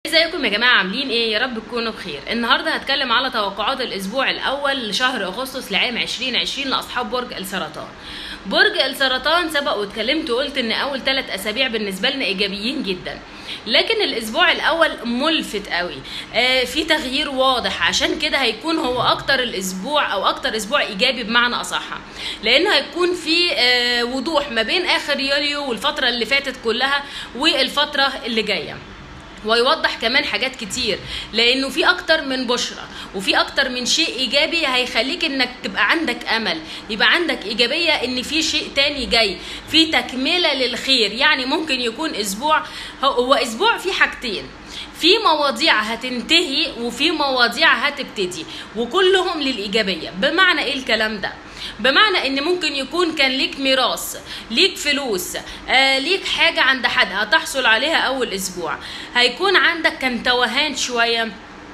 ازيكم يا جماعه عاملين ايه يا رب تكونوا بخير النهارده هتكلم على توقعات الاسبوع الاول لشهر اغسطس لعام 2020 لاصحاب برج السرطان برج السرطان سبق واتكلمت وقلت ان اول ثلاث اسابيع بالنسبه لنا ايجابيين جدا لكن الاسبوع الاول ملفت قوي آه في تغيير واضح عشان كده هيكون هو اكتر الاسبوع او اكتر اسبوع ايجابي بمعنى اصح لان هيكون في آه وضوح ما بين اخر يوليو والفتره اللي فاتت كلها والفتره اللي جايه ويوضح كمان حاجات كتير لانه في اكتر من بشرة وفي اكتر من شيء ايجابي هيخليك انك تبقى عندك امل يبقى عندك ايجابية ان في شيء تاني جاي في تكملة للخير يعني ممكن يكون اسبوع هو اسبوع فيه حاجتين في مواضيع هتنتهي وفي مواضيع هتبتدي وكلهم للايجابيه بمعنى ايه الكلام ده بمعنى ان ممكن يكون كان ليك ميراث ليك فلوس آه ليك حاجه عند حد هتحصل عليها اول اسبوع هيكون عندك كان توهان شويه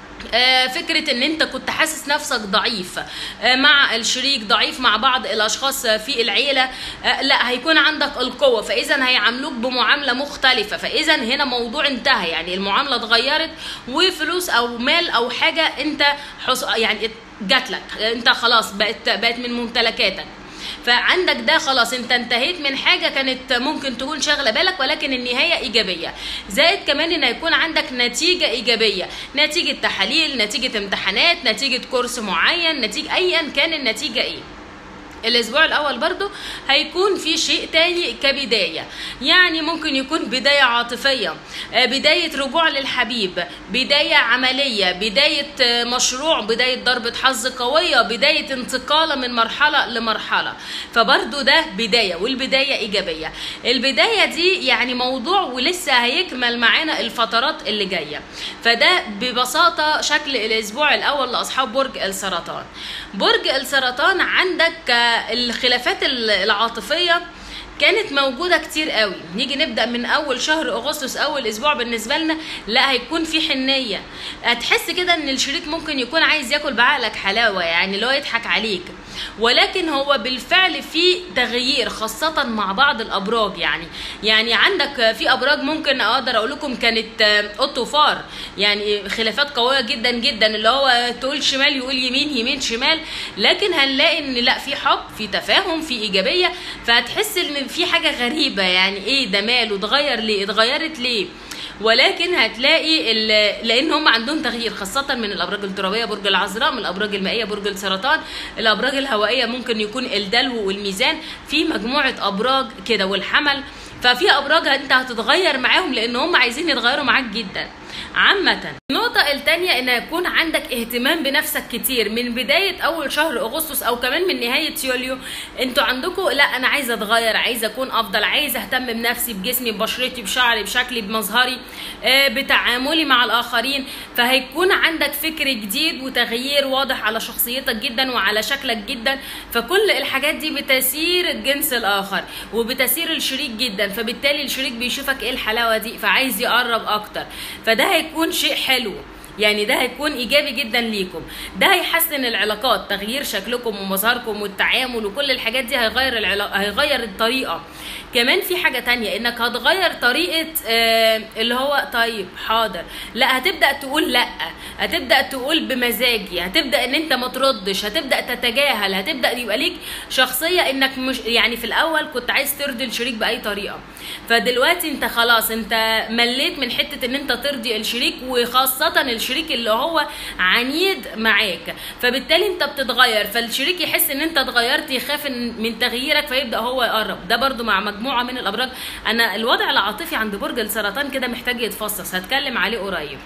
آه فكرة ان انت كنت حاسس نفسك ضعيف آه مع الشريك ضعيف مع بعض الاشخاص في العيلة آه لا هيكون عندك القوة فاذا هيعاملوك بمعاملة مختلفة فاذا هنا موضوع انتهى يعني المعاملة اتغيرت وفلوس او مال او حاجة انت حص... يعني جات لك انت خلاص بقت بقت من ممتلكاتك فعندك ده خلاص انت انتهيت من حاجه كانت ممكن تكون شاغله بالك ولكن النهايه ايجابيه زائد كمان ان هيكون عندك نتيجه ايجابيه نتيجه تحاليل نتيجه امتحانات نتيجه كورس معين نتيجه ايا كان النتيجه ايه الاسبوع الاول برضو هيكون في شيء تاني كبدايه يعني ممكن يكون بدايه عاطفيه بدايه رجوع للحبيب بدايه عمليه بدايه مشروع بدايه ضربه حظ قويه بدايه انتقاله من مرحله لمرحله فبرضو ده بدايه والبدايه ايجابيه البدايه دي يعني موضوع ولسه هيكمل معانا الفترات اللي جايه فده ببساطه شكل الاسبوع الاول لاصحاب برج السرطان برج السرطان عندك الخلافات العاطفيه كانت موجودة كتير قوي نيجي نبدأ من أول شهر أغسطس أول أسبوع بالنسبة لنا لا هيكون في حنية هتحس كده إن الشريك ممكن يكون عايز ياكل بعقلك حلاوة يعني اللي هو يضحك عليك ولكن هو بالفعل في تغيير خاصة مع بعض الأبراج يعني يعني عندك في أبراج ممكن أقدر أقول لكم كانت قط وفار يعني خلافات قوية جدا جدا اللي هو تقول شمال يقول يمين يمين شمال لكن هنلاقي إن لا في حب في تفاهم في إيجابية فهتحس إن في حاجة غريبة يعني إيه ده ماله اتغير ليه اتغيرت ليه ولكن هتلاقي لان هم عندهم تغيير خاصه من الابراج الترابيه برج العذراء من الابراج المائيه برج السرطان الابراج الهوائيه ممكن يكون الدلو والميزان في مجموعه ابراج كده والحمل ففي ابراج انت هتتغير معاهم لان هم عايزين يتغيروا معاك جدا عامة النقطة التانية ان يكون عندك اهتمام بنفسك كتير من بداية اول شهر اغسطس او كمان من نهاية يوليو انتوا عندكم لا انا عايزة اتغير عايزة اكون افضل عايزة اهتم بنفسي بجسمي ببشرتي بشعري بشكلي بمظهري آه بتعاملي مع الاخرين فهيكون عندك فكر جديد وتغيير واضح على شخصيتك جدا وعلى شكلك جدا فكل الحاجات دي بتسير الجنس الاخر وبتسير الشريك جدا فبالتالي الشريك بيشوفك ايه الحلاوة دي فعايز يقرب اكتر فده هيكون شيء حلو يعني ده هيكون ايجابي جدا ليكم ده هيحسن العلاقات تغيير شكلكم ومظهركم والتعامل وكل الحاجات دي هيغير العلاقة هيغير الطريقه كمان في حاجه تانية انك هتغير طريقه آه اللي هو طيب حاضر لا هتبدا تقول لا هتبدا تقول بمزاجي هتبدا ان انت ما تردش هتبدا تتجاهل هتبدا يبقى ليك شخصيه انك مش يعني في الاول كنت عايز ترضي الشريك باي طريقه فدلوقتي انت خلاص انت مليت من حته ان انت ترضي الشريك وخاصه الشريك اللي هو عنيد معاك فبالتالي انت بتتغير فالشريك يحس ان انت اتغيرت يخاف من تغييرك فيبدا هو يقرب ده برده مع مجموعه من الابراج انا الوضع العاطفي عند برج السرطان كده محتاج يتفصص هتكلم عليه قريب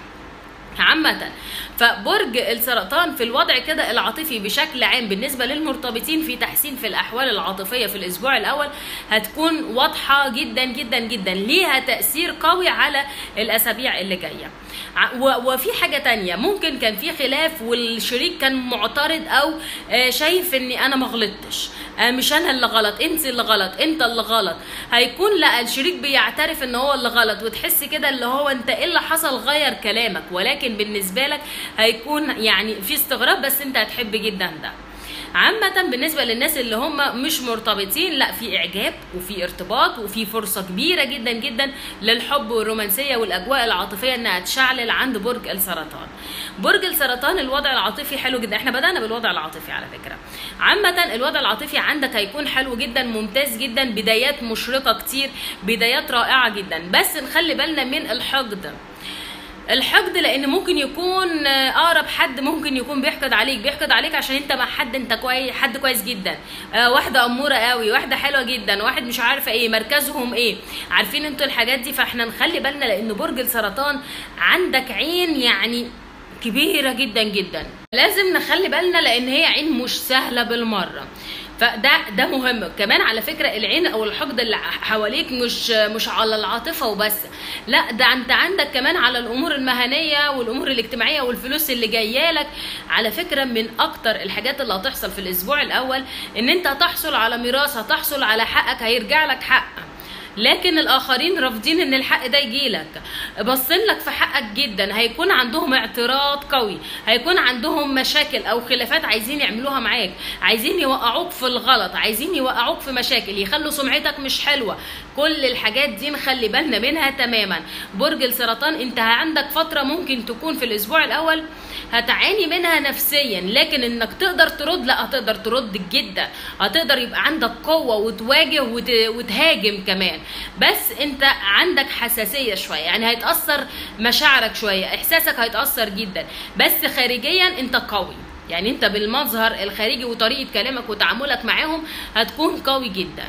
عامة فبرج السرطان في الوضع كده العاطفي بشكل عام بالنسبة للمرتبطين في تحسين في الأحوال العاطفية في الأسبوع الأول هتكون واضحة جدا جدا جدا ليها تأثير قوي على الأسابيع اللي جاية وفي حاجة تانية ممكن كان في خلاف والشريك كان معترض أو شايف إني أنا ما غلطتش مش أنا اللي غلط أنت اللي غلط أنت اللي غلط هيكون لا الشريك بيعترف إن هو اللي غلط وتحس كده اللي هو أنت إيه اللي حصل غير كلامك ولكن بالنسبة لك هيكون يعني في استغراب بس أنت هتحب جدا ده عامة بالنسبة للناس اللي هم مش مرتبطين لا في اعجاب وفي ارتباط وفي فرصة كبيرة جدا جدا للحب والرومانسية والاجواء العاطفية انها تشعلل عند برج السرطان برج السرطان الوضع العاطفي حلو جدا احنا بدأنا بالوضع العاطفي على فكرة عامة الوضع العاطفي عندك هيكون حلو جدا ممتاز جدا بدايات مشرقة كتير بدايات رائعة جدا بس نخلي بالنا من الحقد الحقد لان ممكن يكون اقرب حد ممكن يكون بيحقد عليك بيحقد عليك عشان انت مع حد انت كويس حد كويس جدا آه واحده اموره قوي واحده حلوه جدا واحد مش عارفه ايه مركزهم ايه عارفين انتوا الحاجات دي فاحنا نخلي بالنا لان برج السرطان عندك عين يعني كبيره جدا جدا لازم نخلي بالنا لان هي عين مش سهله بالمره فده ده مهم كمان على فكره العين او الحقد اللي حواليك مش مش على العاطفه وبس لا ده انت عندك كمان على الامور المهنيه والامور الاجتماعيه والفلوس اللي جايه لك على فكره من اكتر الحاجات اللي هتحصل في الاسبوع الاول ان انت هتحصل على ميراث هتحصل على حقك هيرجع لك حق لكن الاخرين رافضين ان الحق ده يجي لك باصين لك في حقك جدا هيكون عندهم اعتراض قوي هيكون عندهم مشاكل او خلافات عايزين يعملوها معاك عايزين يوقعوك في الغلط عايزين يوقعوك في مشاكل يخلوا سمعتك مش حلوه كل الحاجات دي نخلي بالنا منها تماما برج السرطان انت عندك فتره ممكن تكون في الاسبوع الاول هتعاني منها نفسيا لكن انك تقدر ترد لا هتقدر ترد جدا هتقدر يبقى عندك قوه وتواجه وت... وتهاجم كمان بس انت عندك حساسيه شويه يعني هيتاثر مشاعرك شويه احساسك هيتاثر جدا بس خارجيا انت قوي يعني انت بالمظهر الخارجي وطريقه كلامك وتعاملك معاهم هتكون قوي جدا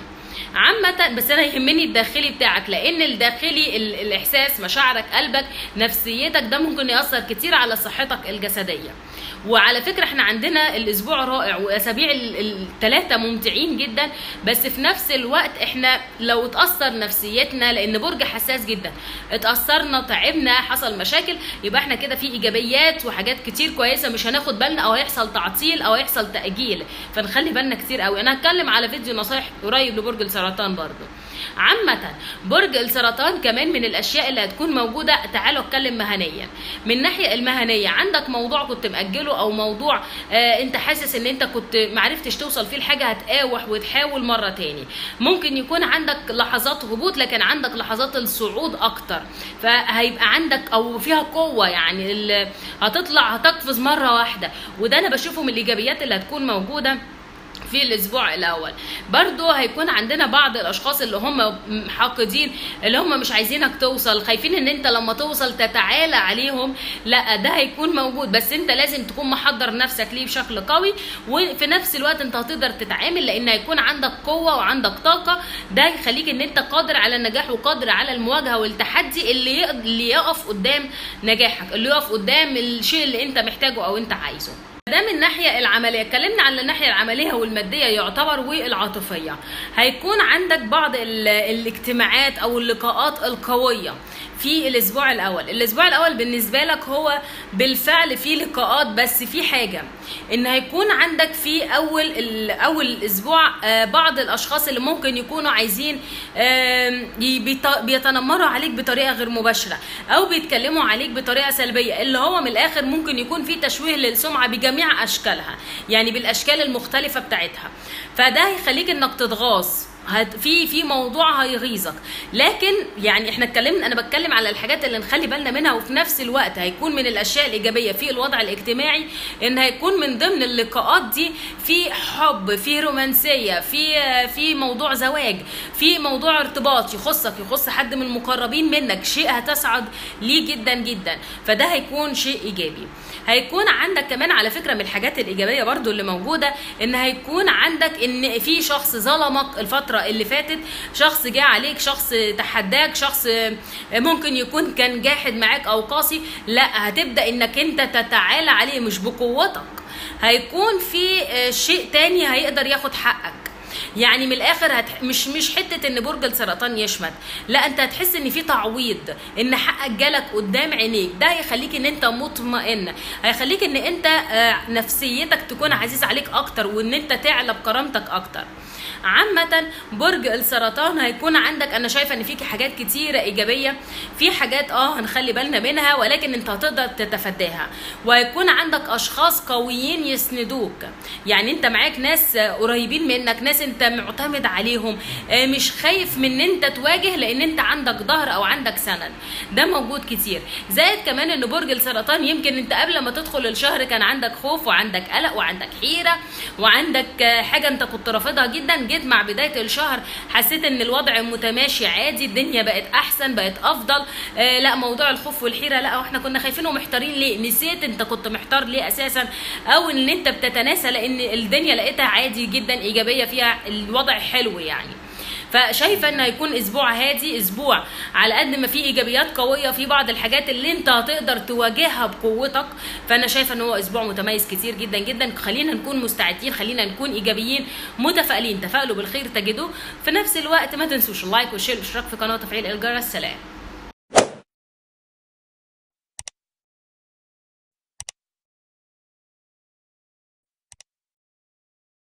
عامة بس انا يهمني الداخلي بتاعك لان الداخلي ال- الاحساس مشاعرك قلبك نفسيتك ده ممكن ياثر كتير على صحتك الجسديه وعلى فكره احنا عندنا الاسبوع رائع واسابيع الثلاثه ممتعين جدا بس في نفس الوقت احنا لو اتاثر نفسيتنا لان برج حساس جدا اتاثرنا تعبنا حصل مشاكل يبقى احنا كده في ايجابيات وحاجات كتير كويسه مش هناخد بالنا او هيحصل تعطيل او هيحصل تاجيل فنخلي بالنا كتير قوي انا هتكلم على فيديو نصايح قريب لبرج السرطان برضو عامة برج السرطان كمان من الاشياء اللي هتكون موجودة تعالوا اتكلم مهنيا من الناحية المهنية عندك موضوع كنت مأجله او موضوع آه انت حاسس ان انت كنت معرفتش توصل فيه لحاجة هتقاوح وتحاول مرة تاني ممكن يكون عندك لحظات هبوط لكن عندك لحظات الصعود اكتر فهيبقى عندك او فيها قوة يعني ال- هتطلع هتقفز مرة واحدة وده انا بشوفه من الايجابيات اللي هتكون موجودة في الاسبوع الاول برضو هيكون عندنا بعض الاشخاص اللي هم حاقدين اللي هم مش عايزينك توصل خايفين ان انت لما توصل تتعالى عليهم لا ده هيكون موجود بس انت لازم تكون محضر نفسك ليه بشكل قوي وفي نفس الوقت انت هتقدر تتعامل لان هيكون عندك قوه وعندك طاقه ده يخليك ان انت قادر على النجاح وقادر على المواجهه والتحدي اللي يق- اللي يقف قدام نجاحك اللي يقف قدام الشيء اللي انت محتاجه او انت عايزه ده من الناحية العملية اتكلمنا عن الناحية العملية والمادية يعتبر والعاطفية هيكون عندك بعض ال- الاجتماعات او اللقاءات القوية في الاسبوع الاول الاسبوع الاول بالنسبة لك هو بالفعل في لقاءات بس في حاجة ان هيكون عندك في اول ال- اول الاسبوع آه، بعض الاشخاص اللي ممكن يكونوا عايزين آم، ي- بيت- بيتنمروا عليك بطريقه غير مباشره او بيتكلموا عليك بطريقه سلبيه اللي هو من الاخر ممكن يكون في تشويه للسمعه بجميع اشكالها يعني بالاشكال المختلفه بتاعتها فده هيخليك انك تتغاظ هت في في موضوع هيغيظك لكن يعني احنا اتكلمنا انا بتكلم على الحاجات اللي نخلي بالنا منها وفي نفس الوقت هيكون من الاشياء الايجابيه في الوضع الاجتماعي ان هيكون من ضمن اللقاءات دي في حب في رومانسيه في في موضوع زواج في موضوع ارتباط يخصك يخص حد من المقربين منك شيء هتسعد ليه جدا جدا فده هيكون شيء ايجابي هيكون عندك كمان على فكره من الحاجات الايجابيه برضو اللي موجوده ان هيكون عندك ان في شخص ظلمك الفتره اللي فاتت شخص جه عليك شخص تحداك شخص ممكن يكون كان جاحد معاك او قاسي لا هتبدا انك انت تتعالى عليه مش بقوتك هيكون في شيء تاني هيقدر ياخد حقك يعني من الاخر هت... مش مش حته ان برج السرطان يشمت لا انت هتحس ان في تعويض ان حقك جالك قدام عينيك ده هيخليك ان انت مطمئن هيخليك ان انت آه، نفسيتك تكون عزيز عليك اكتر وان انت تعلى بكرامتك اكتر عامه برج السرطان هيكون عندك انا شايفه ان فيكي حاجات كتيره ايجابيه في حاجات اه هنخلي بالنا منها ولكن انت هتقدر تتفاداها وهيكون عندك اشخاص قويين يسندوك يعني انت معاك ناس قريبين منك ناس انت معتمد عليهم آه، مش خايف من ان انت تواجه لان انت عندك ظهر او عندك سند ده موجود كتير زائد كمان ان برج السرطان يمكن انت قبل ما تدخل الشهر كان عندك خوف وعندك قلق وعندك حيره وعندك آه، حاجه انت كنت رافضها جدا جيت مع بدايه الشهر حسيت ان الوضع متماشي عادي الدنيا بقت احسن بقت افضل آه لا موضوع الخوف والحيره لا واحنا كنا خايفين ومحتارين ليه نسيت انت كنت محتار ليه اساسا او ان انت بتتناسى لان الدنيا لقيتها عادي جدا ايجابيه فيها الوضع حلو يعني فشايفه ان هيكون اسبوع هادي اسبوع على قد ما فيه ايجابيات قويه في بعض الحاجات اللي انت هتقدر تواجهها بقوتك فانا شايفه ان هو اسبوع متميز كتير جدا جدا خلينا نكون مستعدين خلينا نكون ايجابيين متفائلين تفائلوا بالخير تجدوه في نفس الوقت ما تنسوش اللايك والشير والاشتراك في قناه وتفعيل الجرس سلام